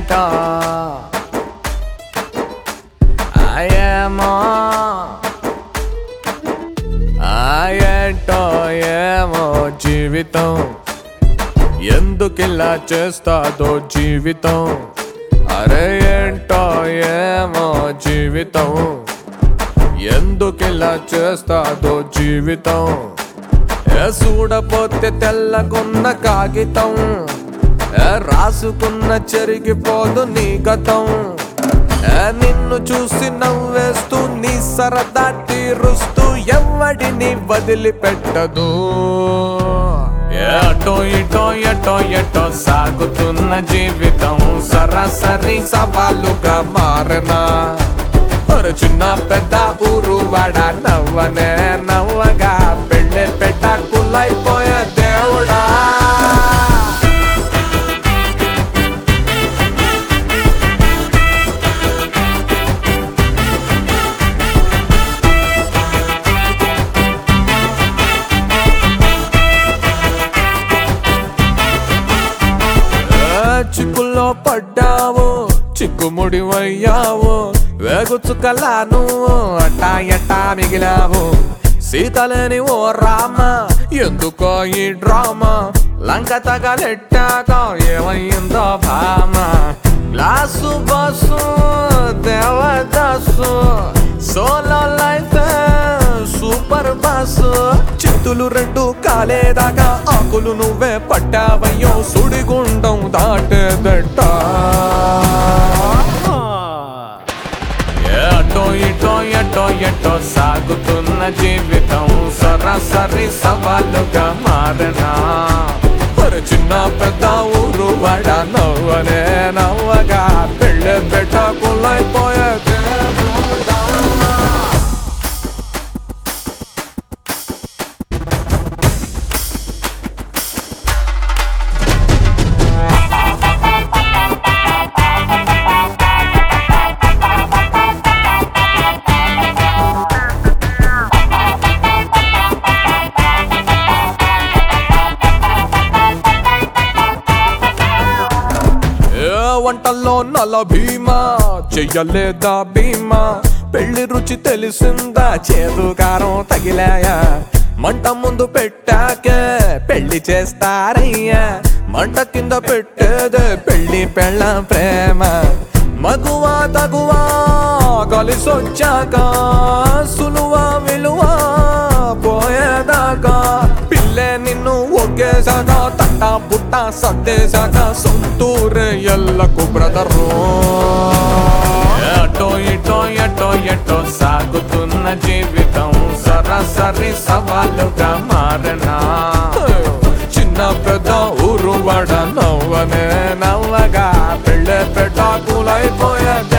ఏంటో ఆ ఏమో ఆ ఏంటో ఏమో జీవితం ఎందుకిలా చేస్తాదో జీవితం అరే ఏంటో ఏమో జీవితం ఎందుకిలా చేస్తాదో జీవితం ఏ చూడపోతే తెల్లకున్న కాగితం ఏ రాసుకున్న చెరిగిపోదు నీ గతం ఏ నిన్ను చూసి నవ్వేస్తూ నీ సరదా తీరుస్తూ ఎవడిని వదిలిపెట్టదు ఏ అటో ఇటో ఎటో ఎటో సాగుతున్న జీవితం సరాసరి సవాలుగా మారనా ఒక చిన్న పెద్ద ఊరు వాడ నవ్వనే నవ్వగా పెళ్ళే పెట్ట కుల్లైపోయే దేవుడా ఏ చిక్కుల్లో పడ్డావు చిక్కుముడి వయ్యావు వేగుచుకలా నువ్వు అట్టా ఎట్టా మిగిలావు సీతలేని ఓ రామ ఎందుకో ఈ డ్రామా లంక తగలెట్టాక ఏమైందో భామ glass bus Devadas solo life super boss చిత్తులు రెండు కాలేదాకా ఆకులు నువ్వే పట్టావయ్యో సుడిగుండం దాటేదట ఏ అటో ఇటో ఎటో ఎటో సాగుతున్న జీవితం సరాసరి సవాలుగా మారనా ఒక చిన్న పెద్ద ఊరు వాడ నవ్వనే నవ్వగా పెళ్ళే పెట్ట కులైపోయే దేవుడా. ఏ వంటల్లో నల భీమా చెయ్యలేదా భీమా పెళ్లి రుచి తెలిసిందా చేదు కారం తగిలాయా మంట ముందు పెట్టాకే పెళ్లి చేస్తారయ్యా మంట కింద పెట్టేదే పెళ్లి పెళ్ళ ప్రేమ మగువా తగువా కలిసొచ్చాక సులువా విలువా పోయేదాకా పిల్లే నిన్ను ఒగ్గేశాక తట్ట పుట్ట సర్దేశాక సొంతూరే ఎల్లకు బ్రదరు ఎటో ఇటో ఎటో ఎటో సాగుతున్న జీవితం సరాసరి సవాలుగా మారనా చిన్న పెద్ద ఊరు వాడ నవ్వనే నవ్వగా పెళ్ళే పెట్టాకులైపోయే